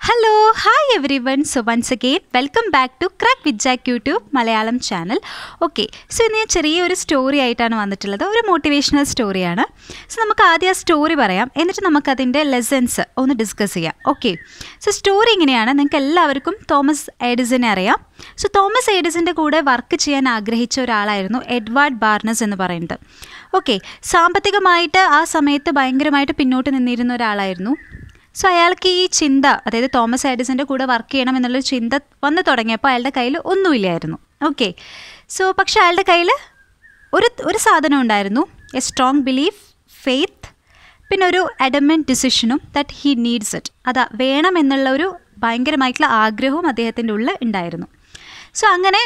hello hi everyone so once again welcome back to Crack with Jack YouTube Malayalam channel okay so ഇന്ന് ഞാൻ ചെറിയൊരു story ആയിട്ടാണ് വന്നിട്ടുള്ളത് ഒരു മോട്ടിവേഷണൽ സ്റ്റോറിയാണ് സോ നമുക്ക് ആദ്യം ആ സ്റ്റോറി പറയാം എന്നിട്ട് നമുക്കതിൻ്റെ ലെസൺസ് ഒന്ന് ഡിസ്കസ് ചെയ്യാം ഓക്കെ സോ സ്റ്റോറി ഇങ്ങനെയാണ് നിങ്ങൾക്ക് എല്ലാവർക്കും തോമസ് എഡിസനെ അറിയാം സോ തോമസ് എഡിസൻ്റെ കൂടെ വർക്ക് ചെയ്യാൻ ആഗ്രഹിച്ച ഒരാളായിരുന്നു എഡ്വാർഡ് ബാർണസ് എന്ന് പറയുന്നത് ഓക്കെ സാമ്പത്തികമായിട്ട് ആ സമയത്ത് ഭയങ്കരമായിട്ട് പിന്നോട്ട് നിന്നിരുന്ന ഒരാളായിരുന്നു സോ അയാൾക്ക് ഈ ചിന്ത അതായത് തോമസ് എഡിസൻ്റെ കൂടെ വർക്ക് ചെയ്യണം എന്നുള്ളൊരു ചിന്ത വന്നു തുടങ്ങിയപ്പോൾ അയാളുടെ കയ്യിൽ ഒന്നുമില്ലായിരുന്നു ഓക്കെ സോ പക്ഷേ അയാളുടെ കയ്യിൽ ഒരു ഒരു സാധനം ഉണ്ടായിരുന്നു എ സ്ട്രോങ് ബിലീഫ് ഫെയ്ത്ത് പിന്നെ ഒരു അഡമെൻറ്റ് ഡിസിഷനും ദറ്റ് ഹീ നീഡ്സ് ഇറ്റ് അതാ വേണം എന്നുള്ള ഒരു ഭയങ്കരമായിട്ടുള്ള ആഗ്രഹവും അദ്ദേഹത്തിൻ്റെ ഉള്ളിൽ ഉണ്ടായിരുന്നു സോ അങ്ങനെ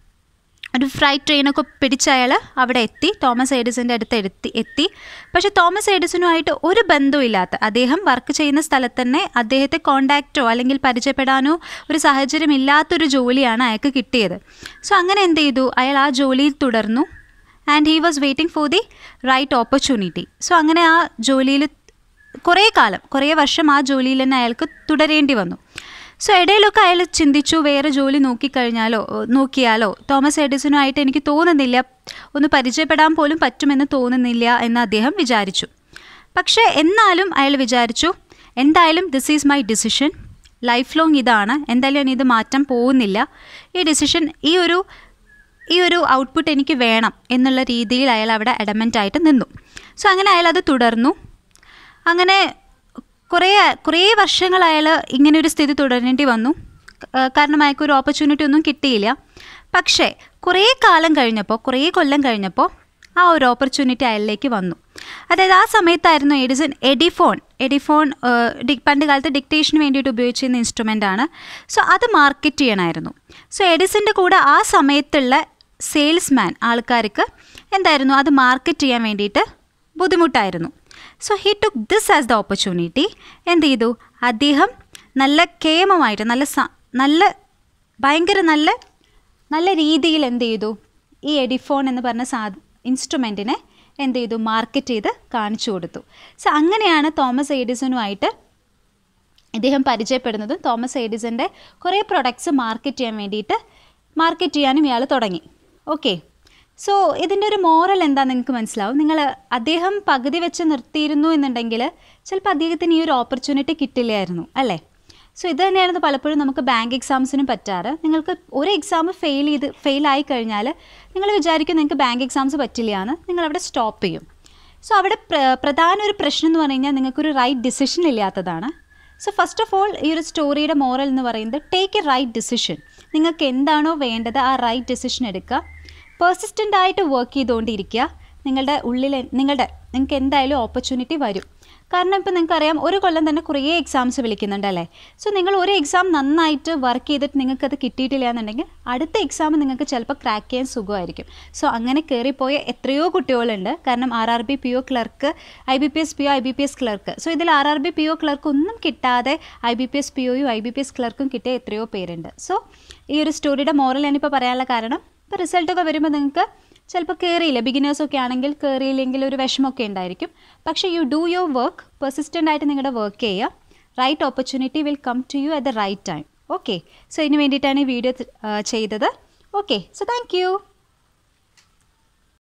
ഒരു ഫ്രൈറ്റ് ട്രെയിനൊക്കെ പിടിച്ച് അയാൾ അവിടെ എത്തി തോമസ് എഡിസൻ്റെ അടുത്ത് എത്തി എത്തി പക്ഷേ തോമസ് എഡിസനുമായിട്ട് ഒരു ബന്ധവുമില്ലാത്ത അദ്ദേഹം വർക്ക് ചെയ്യുന്ന സ്ഥലത്ത് തന്നെ അദ്ദേഹത്തെ കോണ്ടാക്റ്റോ അല്ലെങ്കിൽ പരിചയപ്പെടാനോ ഒരു സാഹചര്യം ഇല്ലാത്തൊരു ജോലിയാണ് അയാൾക്ക് കിട്ടിയത് സോ അങ്ങനെ എന്ത് ചെയ്തു അയാൾ ആ ജോലിയിൽ തുടർന്നു and he was waiting for the right opportunity so അങ്ങനെ ആ ജോലിയിൽ കുറേ കാലം കുറേ വർഷം ആ ജോലിയിൽ തന്നെ അയാൾക്ക് തുടരേണ്ടി വന്നു സോ ഇടയിലൊക്കെ അയാൾ ചിന്തിച്ചു വേറെ ജോലി നോക്കിക്കഴിഞ്ഞാലോ നോക്കിയാലോ തോമസ് എഡിസനുമായിട്ട് എനിക്ക് തോന്നുന്നില്ല ഒന്ന് പരിചയപ്പെടാൻ പോലും പറ്റുമെന്ന് തോന്നുന്നില്ല എന്ന് അദ്ദേഹം വിചാരിച്ചു പക്ഷേ എന്നാലും അയാൾ വിചാരിച്ചു എന്തായാലും this is my decision lifelong ഇതാണ് എന്തായാലും ഞാൻ ഇത് മാറ്റാൻ പോകുന്നില്ല ഈ ഡിസിഷൻ ഈ ഒരു ഈ ഒരു ഔട്ട്പുട്ട് എനിക്ക് വേണം എന്നുള്ള രീതിയിൽ അയാൾ അവിടെ അഡമൻ്റ് ആയിട്ട് നിന്നു സോ അങ്ങനെ അയാൾ അത് തുടർന്നു അങ്ങനെ കുറേ കുറേ വർഷങ്ങൾ അയാൾ ഇങ്ങനെ ഒരു സ്ഥിതി തുടരേണ്ടി വന്നു കാരണം അയാൾക്ക് ഒരു ഓപ്പർച്യൂണിറ്റി ഒന്നും കിട്ടിയില്ല പക്ഷേ കുറേ കാലം കഴിഞ്ഞപ്പോൾ കുറേ കൊല്ലം കഴിഞ്ഞപ്പോൾ ആ ഒരു ഓപ്പർച്യൂണിറ്റി അയാളിലേക്ക് വന്നു അതായത് ആ സമയത്തായിരുന്നു എഡിസൺ എഡിഫോൺ എഡിഫോൺ പണ്ട് കാലത്ത് ഡിക്റ്റേഷന് വേണ്ടിയിട്ട് ഉപയോഗിച്ചിരുന്ന ഇൻസ്ട്രുമെൻ്റ് ആണ് സോ അത് മാർക്കറ്റ് ചെയ്യണമായിരുന്നു സോ എഡിസൻ്റെ കൂടെ ആ സമയത്തുള്ള സെയിൽസ്മാൻ ആൾക്കാർക്ക് എന്തായിരുന്നു അത് മാർക്കറ്റ് ചെയ്യാൻ വേണ്ടിയിട്ട് ബുദ്ധിമുട്ടായിരുന്നു so he took this as the opportunity എന്ത് ചെയ്തു അദ്ദേഹം നല്ല കേമമായിട്ട് നല്ല നല്ല ഭയങ്കര നല്ല നല്ല രീതിയിൽ എന്ത് ചെയ്തു ഈ എഡിഫോൺ എന്ന് പറഞ്ഞ സാ ഇൻസ്ട്രുമെൻറ്റിനെ എന്ത് ചെയ്തു മാർക്കറ്റ് ചെയ്ത് കാണിച്ചു കൊടുത്തു സോ അങ്ങനെയാണ് തോമസ് എഡിസണുമായിട്ട് ഇദ്ദേഹം പരിചയപ്പെടുന്നതും തോമസ് എഡിസൻ്റെ കുറേ പ്രൊഡക്ട്സ് മാർക്കറ്റ് ചെയ്യാൻ വേണ്ടിയിട്ട് മാർക്കറ്റ് ചെയ്യാനും ഇയാൾ തുടങ്ങി ഓക്കെ സോ ഇതിൻ്റെ ഒരു മോറൽ എന്താണെന്ന് നിങ്ങൾക്ക് മനസ്സിലാവും നിങ്ങൾ അദ്ദേഹം പകുതി വെച്ച് നിർത്തിയിരുന്നു എന്നുണ്ടെങ്കിൽ ചിലപ്പോൾ അദ്ദേഹത്തിന് ഈ ഒരു ഓപ്പർച്യൂണിറ്റി കിട്ടില്ലായിരുന്നു അല്ലേ സോ ഇത് തന്നെയായിരുന്നു പലപ്പോഴും നമുക്ക് ബാങ്ക് എക്സാംസിനും പറ്റാറ് നിങ്ങൾക്ക് ഒരു എക്സാം ഫെയിൽ ചെയ്ത് ഫെയിൽ ആയി കഴിഞ്ഞാൽ നിങ്ങൾ വിചാരിക്കും നിങ്ങൾക്ക് ബാങ്ക് എക്സാംസ് പറ്റില്ല എന്ന് നിങ്ങൾ അവിടെ സ്റ്റോപ്പ് ചെയ്യും സോ അവിടെ പ്രധാന ഒരു പ്രശ്നം എന്ന് പറഞ്ഞു കഴിഞ്ഞാൽ നിങ്ങൾക്കൊരു റൈറ്റ് ഡിസിഷൻ ഇല്ലാത്തതാണ് സോ ഫസ്റ്റ് ഓഫ് ഓൾ ഈ ഒരു സ്റ്റോറിയുടെ മോറൽ എന്ന് പറയുന്നത് ടേക്ക് എ റൈറ്റ് ഡിസിഷൻ നിങ്ങൾക്ക് എന്താണോ വേണ്ടത് ആ റൈറ്റ് ഡിസിഷൻ എടുക്കുക പെർസിസ്റ്റൻ്റ് ആയിട്ട് വർക്ക് ചെയ്തുകൊണ്ടിരിക്കുക നിങ്ങളുടെ ഉള്ളിൽ നിങ്ങളുടെ നിങ്ങൾക്ക് എന്തായാലും ഓപ്പർച്യൂണിറ്റി വരും കാരണം ഇപ്പോൾ നിങ്ങൾക്കറിയാം ഒരു കൊല്ലം തന്നെ കുറേ എക്സാംസ് വിളിക്കുന്നുണ്ടല്ലേ സോ നിങ്ങൾ ഒരു എക്സാം നന്നായിട്ട് വർക്ക് ചെയ്തിട്ട് നിങ്ങൾക്കത് കിട്ടിയിട്ടില്ല എന്നുണ്ടെങ്കിൽ അടുത്ത എക്സാം നിങ്ങൾക്ക് ചിലപ്പോൾ ക്രാക്ക് ചെയ്യാൻ സുഖമായിരിക്കും സോ അങ്ങനെ കയറിപ്പോയ എത്രയോ കുട്ടികളുണ്ട് കാരണം R R B P O clerk I B P S P O I B P S clerk so ഇതിൽ R R B P O clerk ഒന്നും കിട്ടാതെ I B P S P ഒയും I B P S ക്ലർക്കും കിട്ടിയ എത്രയോ പേരുണ്ട് so ഈ ഒരു സ്റ്റോറിയുടെ മോറൽ ഞാനിപ്പോൾ പറയാനുള്ള കാരണം ഇപ്പോൾ റിസൾട്ടൊക്കെ വരുമ്പോൾ നിങ്ങൾക്ക് ചിലപ്പോൾ കയറിയില്ല ബിഗിനേഴ്സൊക്കെ ആണെങ്കിൽ കയറിയില്ലെങ്കിൽ ഒരു വിഷമമൊക്കെ ഉണ്ടായിരിക്കും പക്ഷേ you do your work persistent ആയിട്ട് നിങ്ങളുടെ വർക്ക് ചെയ്യുക right opportunity will come to you at the right time okay so ഇതിന് വേണ്ടിയിട്ടാണ് ഈ വീഡിയോ ചെയ്തത് ഓക്കെ സോ താങ്ക്